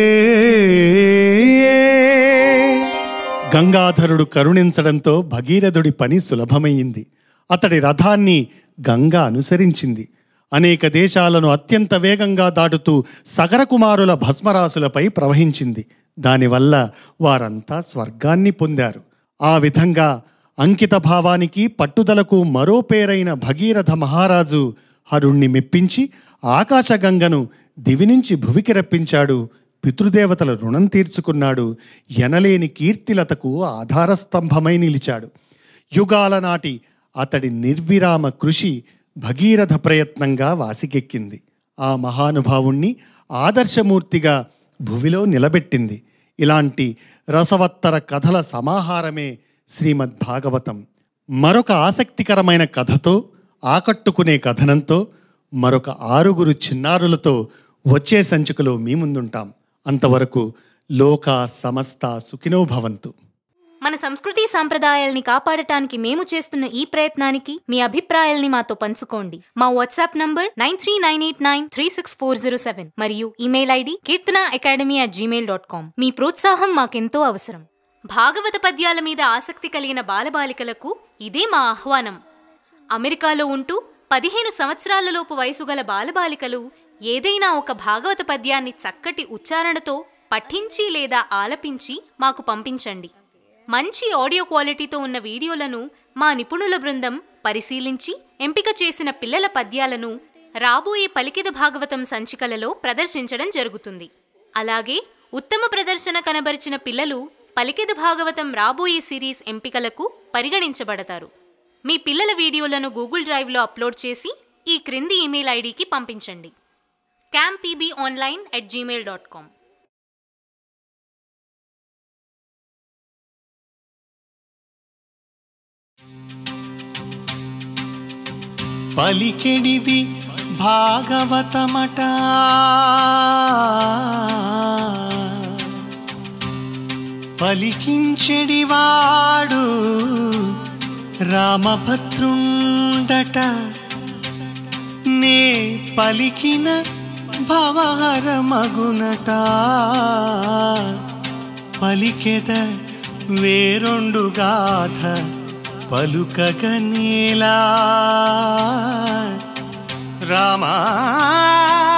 గంగాధరుడు కరుణించడంతో భగీరథుడి పని సులభమయ్యింది అతడి రథాన్ని గంగ అనుసరించింది అనేక దేశాలను అత్యంత వేగంగా దాటుతూ సగరకుమారుల భస్మరాసులపై ప్రవహించింది దానివల్ల వారంతా స్వర్గాన్ని పొందారు ఆ విధంగా అంకిత భావానికి పట్టుదలకు మరో పేరైన భగీరథ మహారాజు హరుణ్ణి మెప్పించి ఆకాశగంగను దివి నుంచి భువికి రప్పించాడు పితృదేవతల రుణం తీర్చుకున్నాడు ఎనలేని కీర్తిలతకు ఆధారస్తంభమై నిలిచాడు యుగాల నాటి అతడి నిర్విరామ కృషి భగీరథ ప్రయత్నంగా వాసికెక్కింది ఆ మహానుభావుణ్ణి ఆదర్శమూర్తిగా భువిలో నిలబెట్టింది ఇలాంటి రసవత్తర కథల సమాహారమే శ్రీమద్ భాగవతం మరొక ఆసక్తికరమైన కథతో ఆకట్టుకునే కథనంతో మరొక ఆరుగురు చిన్నారులతో వచ్చే సంచికలో మీ ముందుంటాం అంతవరకు లోక సమస్త సుఖినో భవంతు మన సంస్కృతి సాంప్రదాయాల్ని కాపాడటానికి మేము చేస్తున్న ఈ ప్రయత్నానికి మీ అభిప్రాయాల్ని మాతో పంచుకోండి మా WhatsApp number nine three nine eight nine three six four zero seven మరియు email ID Keerthana academy at Gmail dot com మీ ప్రోత్సాహం మాకెంతో అవసరం భాగవత పద్యాల మీద ఆసక్తి కలిగిన బాలబాలికలకు ఇదే మా ఆహ్వానం అమెరికాలో ఉంటూ పదిహేను సంవత్సరాలలోపు వయసు గల బాలబాలికలు ఏదైనా ఒక భాగవత పద్యాన్ని చక్కటి ఉచ్చారణతో పఠించి లేదా ఆలపించి మాకు పంపించండి మంచి ఆడియో క్వాలిటీతో ఉన్న వీడియోలను మా నిపుణుల బృందం పరిశీలించి ఎంపిక చేసిన పిల్లల పద్యాలను రాబోయే పలికిద భాగవతం సంచికలలో ప్రదర్శించడం జరుగుతుంది అలాగే ఉత్తమ ప్రదర్శన కనబరిచిన పిల్లలు పలికిద భాగవతం రాబోయే సిరీస్ ఎంపికలకు పరిగణించబడతారు మీ పిల్లల వీడియోలను గూగుల్ డ్రైవ్లో అప్లోడ్ చేసి ఈ క్రింది ఇమెయిల్ ఐడికి పంపించండి క్యాంపీబీ online at Gmail dot com పలికెడిది భాగవతమట పలికించెడివాడు రామభద్రుండట నే పలికిన భవహరమగునట పలికెద వేరొండు గాథ పలుకగనేలా రామా